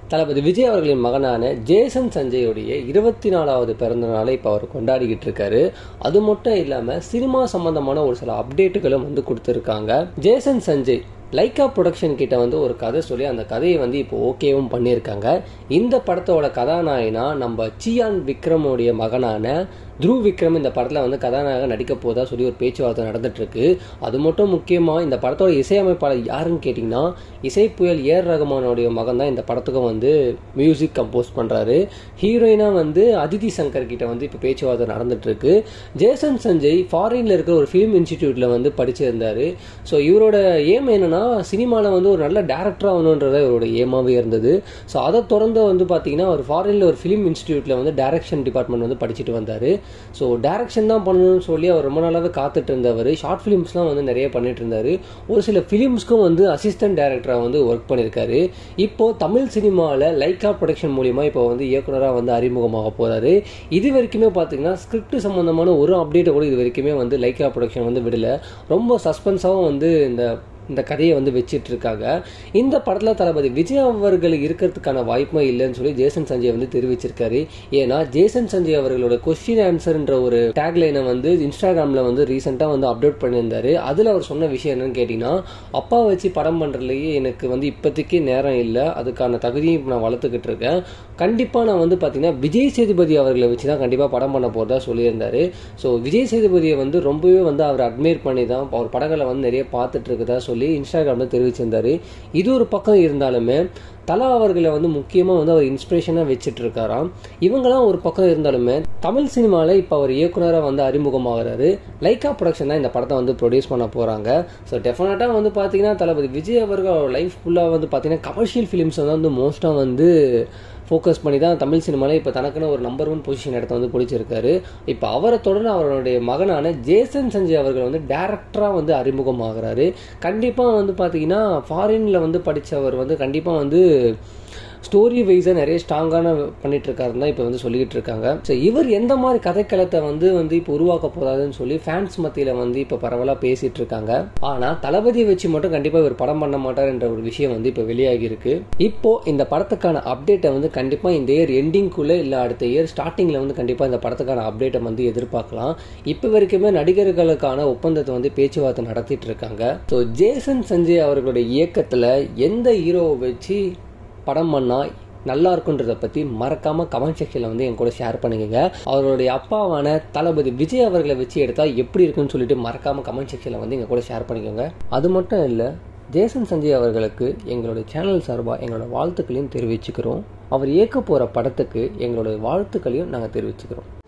தளபதி விஜய் அவர்களின் மகனான ஜேசன் சஞ்சயோடைய இருபத்தி நாலாவது பிறந்த நாளை இப்போ அவர் கொண்டாடிக்கிட்டு இருக்காரு அது மட்டும் இல்லாமல் சினிமா சம்பந்தமான ஒரு சில அப்டேட்டுகளும் வந்து கொடுத்துருக்காங்க ஜேசன் சஞ்சய் லைக்கா ப்ரொடக்ஷன் கிட்ட வந்து ஒரு கதை சொல்லி அந்த கதையை வந்து இப்போ ஓகேவும் பண்ணியிருக்காங்க இந்த படத்தோட கதாநாயகனா நம்ம சியான் விக்ரமோடைய மகனான த்ருவ் விக்ரம் இந்த படத்தில் வந்து கதாநாயகன் நடிக்க போதா சொல்லி ஒரு பேச்சுவார்த்தை நடந்துட்டு இருக்கு அது மட்டும் முக்கியமாக இந்த படத்தோட இசையமைப்பாளர் யாருன்னு கேட்டிங்கன்னா இசை புயல் ஏர் ரகுமானோடைய மகன் தான் இந்த படத்துக்கும் வந்து மியூசிக் கம்போஸ் பண்ணுறாரு ஹீரோயினாக வந்து அதிதி சங்கர் கிட்ட வந்து இப்போ பேச்சுவார்த்தை நடந்துட்டு இருக்கு ஜேசன் சஞ்சய் ஃபாரின்ல இருக்கிற ஒரு ஃபிலிம் இன்ஸ்டிடியூட்ல வந்து படிச்சிருந்தாரு ஸோ இவரோட ஏம் என்னன்னா சினிமாவில் வந்து ஒரு நல்ல டேரக்டர் ஆகணுன்றத இவரோட ஏமாவே இருந்தது ஸோ அதை தொடர்ந்து வந்து பார்த்தீங்கன்னா ஒரு ஃபாரின்ல ஒரு ஃபிலிம் இன்ஸ்டிடியூட்ல வந்து டைரக்ஷன் டிபார்ட்மெண்ட் வந்து படிச்சுட்டு வந்தார் ஸோ டைரக்ஷன் தான் பண்ணணும்னு சொல்லி அவர் ரொம்ப நாளாகவே காத்துட்டு இருந்தவர் ஷார்ட் ஃபிலிம்ஸ்லாம் வந்து நிறைய பண்ணிட்டு இருந்தார் ஒரு சில ஃபிலிம்ஸ்க்கும் வந்து அசிஸ்டன்ட் டைரக்டராக வந்து ஒர்க் பண்ணியிருக்காரு இப்போ தமிழ் சினிமாவில் லைக்கா ப்ரொடக்ஷன் மூலியமா இப்போ வந்து இயக்குனராக வந்து அறிமுகமாக போறாரு இது வரைக்குமே பார்த்தீங்கன்னா ஸ்கிரிப்ட் சம்பந்தமான ஒரு அப்டேட்டை கூட இது வரைக்குமே வந்து லைக்கா ப்ரொடக்ஷன் வந்து விடல ரொம்ப சஸ்பென்ஸாகவும் வந்து இந்த இந்த கதையை வந்து வச்சிட்டு இருக்காங்க இந்த படத்தில் தளபதி விஜய் அவர்கள் இருக்கிறதுக்கான வாய்ப்புமே இல்லைன்னு சொல்லி ஜேசன் சஞ்சய் வந்து தெரிவிச்சிருக்காரு ஏன்னா ஜேசன் சஞ்சய் அவர்களோட கொஸ்டின் ஆன்சர்ன்ற ஒரு டேக்லைனை வந்து இன்ஸ்டாகிராமில் வந்து ரீசெண்டாக வந்து அப்டேட் பண்ணியிருந்தாரு அதில் அவர் சொன்ன விஷயம் என்னன்னு கேட்டிங்கன்னா அப்பா வச்சு படம் பண்ணுறதுலேயே எனக்கு வந்து இப்போதைக்கு நேரம் இல்லை அதுக்கான தகுதியும் நான் வளர்த்துக்கிட்டு இருக்கேன் கண்டிப்பாக நான் வந்து பார்த்தீங்கன்னா விஜய் சேதுபதி அவர்களை வச்சு தான் கண்டிப்பாக படம் பண்ண போகிறதா சொல்லியிருந்தாரு ஸோ விஜய் சேதுபதியை வந்து ரொம்பவே வந்து அவர் அட்மையர் பண்ணி தான் அவர் படங்களை வந்து நிறைய பார்த்துட்டு இருக்கதா சொல்லி இன்ஸ்டாகிராமில் தெரிவிச்சிருந்தாரு இது ஒரு பக்கம் இருந்தாலுமே தலா அவர்களை வந்து முக்கியமாக வந்து அவர் இன்ஸ்பிரேஷனாக வச்சுட்டு இருக்காராம் இவங்கெல்லாம் ஒரு பக்கம் இருந்தாலுமே தமிழ் சினிமாவில் இப்போ அவர் இயக்குனராக வந்து அறிமுகமாகிறாரு லைக்கா ப்ரொடக்ஷன் தான் இந்த படத்தை வந்து ப்ரொடியூஸ் பண்ண போகிறாங்க ஸோ டெஃபினட்டாக வந்து பார்த்தீங்கன்னா தளபதி விஜய் அவர்கள் அவர் லைஃப் ஃபுல்லாக வந்து பார்த்தீங்கன்னா கமர்ஷியல் ஃபிலிம்ஸ் வந்து மோஸ்ட்டாக வந்து ஃபோக்கஸ் பண்ணி தான் தமிழ் சினிமாவில் இப்போ தனக்குன்னு ஒரு நம்பர் ஒன் பொசிஷன் இடத்த வந்து பிடிச்சிருக்காரு இப்போ அவரை தொடர்ந்து அவருடைய மகனான ஜேசன் சஞ்சய் அவர்கள் வந்து டேரக்டராக வந்து அறிமுகமாகிறாரு கண்டிப்பாக வந்து பார்த்தீங்கன்னா ஃபாரினில் வந்து படித்தவர் வந்து கண்டிப்பாக வந்து ஸ்டோரி வைஸாக நிறைய ஸ்ட்ராங்கான பண்ணிட்டு இருக்காருன்னு தான் இப்போ வந்து சொல்லிக்கிட்டு இருக்காங்க ஸோ இவர் எந்த மாதிரி கதைக்களத்தை வந்து வந்து இப்போ உருவாக்க போறாருன்னு சொல்லி ஃபேன்ஸ் மத்தியில் வந்து இப்போ பரவலாக பேசிட்டு இருக்காங்க ஆனால் தளபதியை வச்சு மட்டும் கண்டிப்பாக இவர் படம் பண்ண மாட்டார் என்ற ஒரு விஷயம் வந்து இப்போ வெளியாகி இருக்கு இப்போ இந்த படத்துக்கான அப்டேட்டை வந்து கண்டிப்பாக இந்த இயர் எண்டிங்குள்ளே இல்லை அடுத்த இயர் ஸ்டார்டிங்கில் வந்து கண்டிப்பாக இந்த படத்துக்கான அப்டேட்டை வந்து எதிர்பார்க்கலாம் இப்போ வரைக்குமே நடிகர்களுக்கான ஒப்பந்தத்தை வந்து பேச்சுவார்த்தை நடத்திட்டு இருக்காங்க ஸோ ஜேசன் சஞ்சய் அவர்களுடைய இயக்கத்தில் எந்த ஹீரோவை வச்சு படம் பண்ணால் நல்லா இருக்குன்றத பற்றி மறக்காமல் கமெண்ட் செக்ஷனில் வந்து என் கூட ஷேர் பண்ணிக்கோங்க அவருடைய அப்பாவான தளபதி விஜய் அவர்களை வச்சு எடுத்தால் எப்படி இருக்குன்னு சொல்லிட்டு மறக்காமல் கமெண்ட் செக்ஷனில் வந்து எங்கள் கூட ஷேர் பண்ணிக்கோங்க அது மட்டும் இல்லை ஜேசன் சஞ்சய் அவர்களுக்கு எங்களுடைய சேனல் சார்பாக எங்களோட வாழ்த்துக்களையும் தெரிவிச்சுக்கிறோம் அவர் இயக்க போகிற படத்துக்கு எங்களுடைய வாழ்த்துக்களையும் நாங்கள் தெரிவிச்சுக்கிறோம்